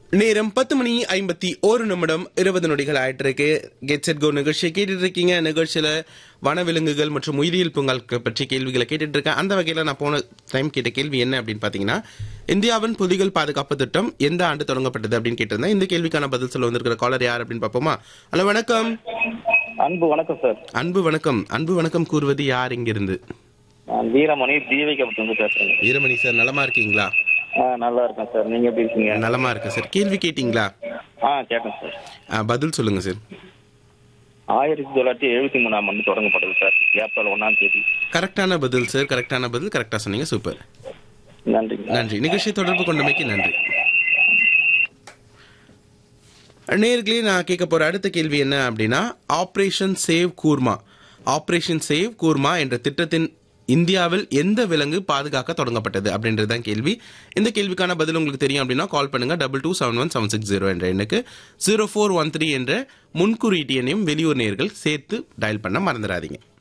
நேரம் பத்து மணி ஐம்பத்தி ஒரு நிமிடம் இருபது நொடிகள் ஆயிட்டு இருக்கு கெட் செட் கோ நிகழ்ச்சியை கேட்டுட்டு இருக்கீங்க நிகழ்ச்சியில வனவிலங்குகள் மற்றும் உயிரியல் பூங்காக்கள் பற்றி கேள்விகளை கேட்டுட்டு இருக்கேன் அந்த வகையில நான் போன டைம் கேட்ட கேள்வி என்ன அப்படின்னு பாத்தீங்கன்னா இந்தியாவின் புலிகள் பாதுகாப்பு திட்டம் எந்த ஆண்டு தொடங்கப்பட்டது அப்படின்னு கேட்டிருந்தேன் இந்த கேள்விக்கான பதில் சொல்ல வந்திருக்கிற காலர் யார் அப்படின்னு பார்ப்போமா ஹலோ வணக்கம் அன்பு வணக்கம் சார் அன்பு வணக்கம் அன்பு வணக்கம் கூறுவது யார் இங்கிருந்து நான் வீரமணி தீவிகப்பட்டு வந்து பேசுறேன் வீரமணி சார் நலமா இருக்கீங்களா ஆ நல்லா இருக்கேன் சார் நீங்க எப்படி இருக்கீங்க நலமா இருக்கேன் சார் கேள்வி கேட்டீங்களா ஆ கேட்டேன் சார் ஆ, பதில் சொல்லுங்க சார் ஆயிரத்தி தொள்ளாயிரத்தி எழுபத்தி மூணாம் ஆண்டு தொடங்கப்பட்டது சார் ஏப்ரல் ஒன்னாம் தேதி கரெக்டான பதில் சார் கரெக்டான பதில் கரெக்டா சொன்னீங்க சூப்பர் நன்றி நன்றி நிகழ்ச்சி தொடர்பு கொண்டமைக்கு நன்றி நேர்களே நான் கேட்க போற அடுத்த கேள்வி என்ன அப்படின்னா operation save Kurma operation save Kurma என்ற திட்டத்தின் இந்தியாவில் எந்த விலங்கு பாதுகாக்க தொடங்கப்பட்டது அப்படின்றது தான் கேள்வி இந்த கேள்விக்கான பதில் உங்களுக்கு தெரியும் அப்படின்னா கால் பண்ணுங்க double two seven one seven six zero என்ற எண்ணுக்கு ஜீரோ ஃபோர் ஒன் த்ரீ என்ற முன்குறியீட்டு எண்ணையும் வெளியூர் நேர்கள் சேர்த்து டயல் பண்ண மறந்துடாதீங்க